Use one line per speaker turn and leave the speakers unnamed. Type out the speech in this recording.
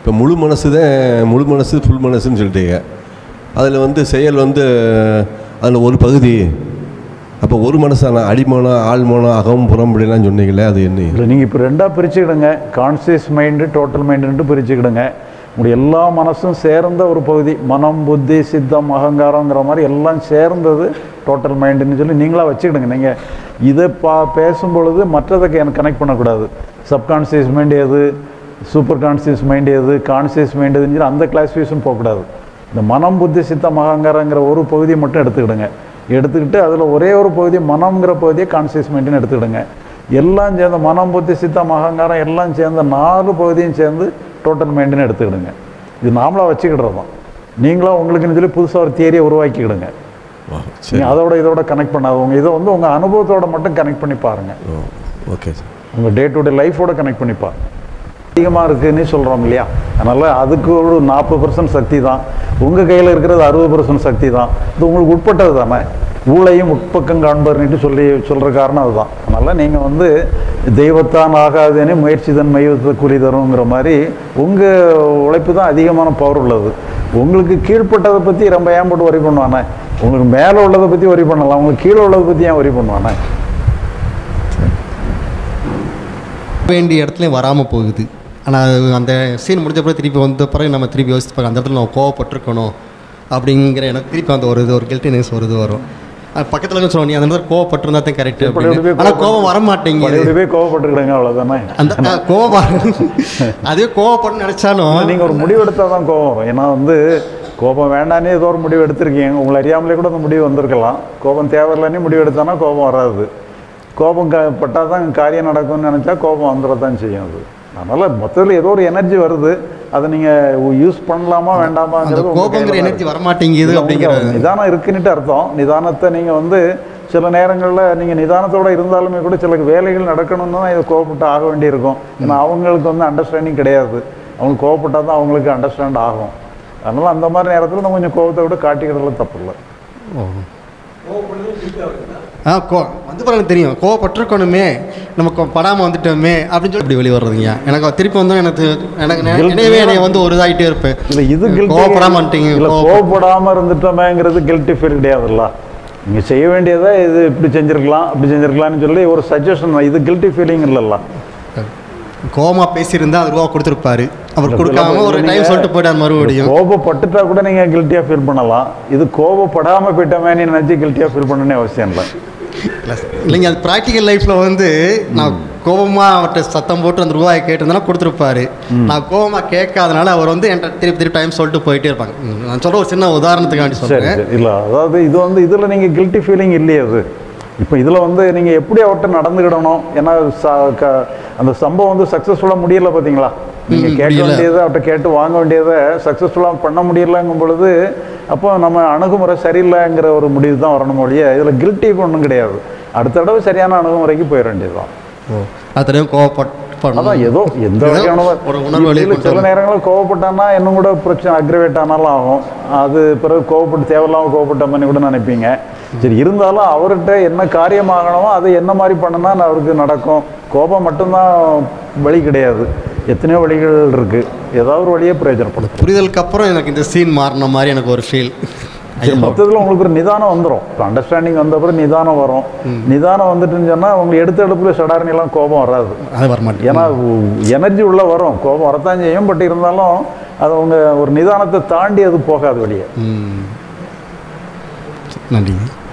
இப்போ முழு மனசு தான் முழு மனசு ஃபுல் மனசுன்னு சொல்லிட்டீங்க அதில் வந்து செயல் வந்து அதில் ஒரு பகுதி அப்போ ஒரு மனசான அடிமனம் ஆழ்மனம் அகம் புறம் இப்படிலாம் சொன்னீங்களே அது என்ன
இல்லை நீங்கள் இப்போ ரெண்டாக பிரிச்சுக்கிடுங்க கான்சியஸ் மைண்டு டோட்டல் மைண்டுன்ட்டு பிரிச்சுக்கிடுங்க உங்களுடைய எல்லா மனசும் சேர்ந்த ஒரு பகுதி மனம் புத்தி சித்தம் அகங்காரங்கிற மாதிரி எல்லாம் சேர்ந்தது டோட்டல் மைண்டுன்னு சொல்லி நீங்களாக வச்சுக்கிடுங்க நீங்கள் இதை பா பேசும் பொழுது மற்றதை எனக்கு கனெக்ட் பண்ணக்கூடாது சப்கான்சியஸ் மைண்டு எது சூப்பர் கான்சியஸ் மைண்டு எது கான்சியஸ் மைண்டு எதுன்னு சொல்லி அந்த கிளாஸிஃபிகேஷன் போகக்கூடாது இந்த மனம் புத்தி சித்தம் அகங்காரங்கிற ஒரு பகுதியை மட்டும் எடுத்துக்கிடுங்க எடுத்துக்கிட்டு அதில் ஒரே ஒரு பகுதி மனம்ங்கிற பகுதியை கான்சியஸ் மைண்டுன்னு எடுத்துக்கிடுங்க எல்லாம் சேர்ந்து மனம் புத்தி சித்தம் அகங்காரம் எல்லாம் சேர்ந்த நாலு பகுதியும் சேர்ந்து டோட்டல் மைண்டுன்னு எடுத்துக்கிடுங்க இது நாமளாக வச்சுக்கிடுறது தான் நீங்களும் உங்களுக்குன்னு சொல்லி புதுசாக ஒரு தியரியை உருவாக்கிக்கிடுங்க
ஓ சரி
நீங்கள் அதோட இதோட கனெக்ட் பண்ணாது உங்கள் இதை வந்து உங்கள் அனுபவத்தோட மட்டும் கனெக்ட் பண்ணி பாருங்கள்
ஓ ஓகே சார்
உங்கள் டே டு டே லைஃபோட கனெக்ட் பண்ணி பாருங்க அதிகமாக இருக்குன்னு சொல்கிறோம் இல்லையா அதனால் அதுக்கு ஒரு நாற்பது பர்சன்ட் சக்தி தான் உங்கள் கையில் இருக்கிறது அறுபது பர்சன்ட் சக்தி தான் இது உங்களுக்கு உட்பட்டது தானே ஊழையும் உட்பக்கம் காண்பர்னுட்டு சொல்லி சொல்கிற காரணம் அதுதான் அதனால் நீங்கள் வந்து தெய்வத்தான் ஆகாதுன்னு முயற்சி தன் மையத்தை கூலி தருங்கிற மாதிரி உங்கள் உழைப்பு தான் அதிகமான பவர் உள்ளது உங்களுக்கு கீழ்ப்பட்டதை பற்றி ரொம்ப ஏன் போட்டு வரி பண்ணுவானே உங்களுக்கு மேலே உள்ளதை பற்றி வரி பண்ணலாம் உங்களுக்கு கீழே உள்ளதை பற்றி ஏன் வரி பண்ணுவானே
வேண்டிய இடத்துலையும் வராமல் போகுது ஆனால் அந்த சீன் முடிஞ்ச பிறகு திருப்பி வந்த பிறகு நம்ம திருப்பி யோசிச்சு பார்க்க அந்த இடத்துல நம்ம கோவப்பட்டிருக்கணும் அப்படிங்கிற எனக்கு திருப்பி அந்த ஒரு இது ஒரு கில்ட்டினஸ் ஒரு இது வரும் அது பக்கத்தில் இருந்து சொல்லுவோம் நீ அந்த இடத்துல கோவப்பட்டிருந்தா தான் கரெக்ட்
பழையபடி
ஆனால் கோவம் வர மாட்டேங்குது
பழையபடியே கோவப்பட்டுக்கிடுங்க அவ்வளோதானே
அந்த அஹ், கோவம் வர- அதே கோவப்படணும்னு நினச்சாலும்
நீங்கள் ஒரு முடிவு எடுத்தால் தான் கோபம் வரும் ஏன்னா வந்து கோபம் வேண்டானே ஏதோ ஒரு முடிவு எடுத்திருக்கீங்க உங்களை அறியாமலே கூட அந்த முடிவு வந்திருக்கலாம் கோபம் தேவையில்லைன்னு முடிவு எடுத்தானா கோபம் வராது கோபம் க பட்டால் தான் காரியம் நடக்கும்னு நினச்சா கோபம் வந்துடத்தான் செய்யும் அது அதனால் மொத்தத்தில் ஏதோ ஒரு எனர்ஜி வருது அதை நீங்கள் யூஸ் பண்ணலாமா
அந்த
வேண்டாமாங்கிறது உங்க
கோபங்கிற
கையில தான்
எனர்ஜி
இருக்கு.
வரமாட்டேங்குது
இல்ல,
அப்படிங்கிற
உங்க நிதானம் இருக்குன்னுட்டு அர்த்தம் நிதானத்தை நீங்கள் வந்து சில நேரங்களில் நீங்கள் நிதானத்தோட இருந்தாலுமே கூட சில வேலைகள் நடக்கணும்னு தான் இதை கோவப்பட்டு ஆக வேண்டியிருக்கும் ஏன்னா அவங்களுக்கு வந்து அண்டர்ஸ்டாண்டிங் கிடையாது அவங்க கோவப்பட்டால் தான் அவங்களுக்கு அண்டர்ஸ்டாண்ட் ஆகும் அதனால் அந்த மாதிரி நேரத்தில் நம்ம கொஞ்சம் கோவத்தை விட காட்டிக்கிறதுல தப்பு இல்லை
ஆ கோ வந்து பாருங்க தெரியும் கோவப்பட்டிருக்கணுமே நமக்கு படாமல் வந்துட்டோமே அப்படின்னு சொல்லி இப்படி வெளியே வர்றதுங்க எனக்கு திருப்பி வந்து எனக்கு எனக்கு நெ-
Guilt
நினைவே என்னை வந்து ஒரு இதாகிட்டே இருப்பேன்
இல்லை இது guilty-
கோவப்படாம வந்துட்டீங்க
இல்லை
கோவப்ப-
கோவப்படாமல் இருந்துட்டோமேங்கிறது கில்ட்டி ஃபீல் கிடையாதுல்ல நீங்கள் செய்ய வேண்டியதை இது இப்படி செஞ்சுருக்கலாம் இப்படி செஞ்சுருக்கலாம்னு சொல்லி ஒரு சஜஷன் தான் இது கில்ட்டி ஃபீலிங் இல்லைல்ல
கோவமா பேசியிருந்தா அது ரூபா கொடுத்துருப்பாரு அவர்
இல்ல,
கொடுக்காம
இல்ல,
ஒரு
நீங்க
டைம் சொல்லிட்டு போயிட்டார் மறுபடியும்
கோபப்பட்டுட்டா கூட நீங்க கில்ட்டியா ஃபீல் பண்ணலாம் இது கோபப்படாம போயிட்டோமே நீ நினைச்சு கில்ட்டியா ஃபீல் பண்ணனே அவசியம் இல்லை
இல்ல சார். இல்லைங்க அது ப்ராக்டிக்கல் லைஃப்பில் வந்து நான் கோபமாக அவர்கிட்ட சத்தம் போட்டு அந்த ரூபாயை கேட்டிருந்தேன்னா கொடுத்துருப்பாரு நான் கோபமாக கேட்காதனால அவர் வந்து என்கிட்ட திருப்பி திருப்பி டைம் சொல்லிட்டு போயிட்டே இருப்பாங்க ம், நான் சொல்ற ஒரு சின்ன உதாரணத்துக்காண்டி
சரி
சொல்கிறேன்
சரி இல்லை அதாவது இது வந்து இதில் நீங்கள் கில்ட்டி ஃபீலிங் இல்லையே அது இப்போ இதில் வந்து நீங்கள் எப்படி அவர்கிட்ட நடந்துக்கிடணும் ஏன்னா ச- க- அந்த சம்பவம் வந்து சக்ஸஸ்ஃபுல்லாக முடியல பார்த்தீங்களா நீங்கள்
ம்,
கேட்க
முடியல.
வேண்டியதை அவர்கிட்ட கேட்டு வாங்க வேண்டியதை சக்ஸஸ்ஃபுல்லாக பண்ண முடியலங்கும் பொழுது அப்போ நம்ம அணுகுமுறை சரியில்லைங்கிற ஒரு முடிவு தான் வரணும் ஒழிய இதில் கில்ட்டி ஒன்றும் கிடையாது அடுத்த தடவை சரியான அணுகுமுறைக்கு போயிட வேண்டியது தான்
ஓ அத்தனையும் கோவப்பட்
அதான் ஏதோ எந்த
ஏதோ
வகையான
ஒரு உணர்வு வெளியே
இதுல
கொண்டு
சில
வரணும்.
நேரங்களில் கோவப்பட்டான்னா இன்னும் கூட பிரச்சனை அக்ரவேட் ஆனாலும் ஆகும் அது பிறகு கோவப்பட்டு தேவையில்லாமல் கோவப்பட்டோம்னு கூட நினைப்பீங்க சரி இருந்தாலும் அவர்கிட்ட என்ன காரியமாகணுமோ அது என்ன மாதிரி பண்ணுனா அவருக்கு நடக்கும் கோபம் மட்டும்தான் வழி கிடையாது எத்தனையோ வழிகள் இருக்கு ஏதாவது ஒரு வழியே பிரயோஜனப்படும்
புரிதலுக்கு அப்புறம் எனக்கு இந்த சீன் மாறின மாதிரி எனக்கு ஒரு ஃபீல்
சரி மொத்தத்தில் உங்களுக்கு ஒரு நிதானம் வந்துடும் இப்போ அண்டர்ஸ்டாண்டிங் வந்த அப்புறம் நிதானம் வரும் நிதானம் வந்துட்டுன்னு சொன்னால் உங்களுக்கு எடுத்த எடுப்புல சடாரணிலாம் கோபம் வராது
அது வரமாட்டேன்
ஏன்னா எனர்ஜி உள்ள வரும் கோபம் வரத்தான் செய்யும் பட் இருந்தாலும் அது அவங்க ஒரு நிதானத்தை தாண்டி அது போகாது வெளியே
ம் நன்றி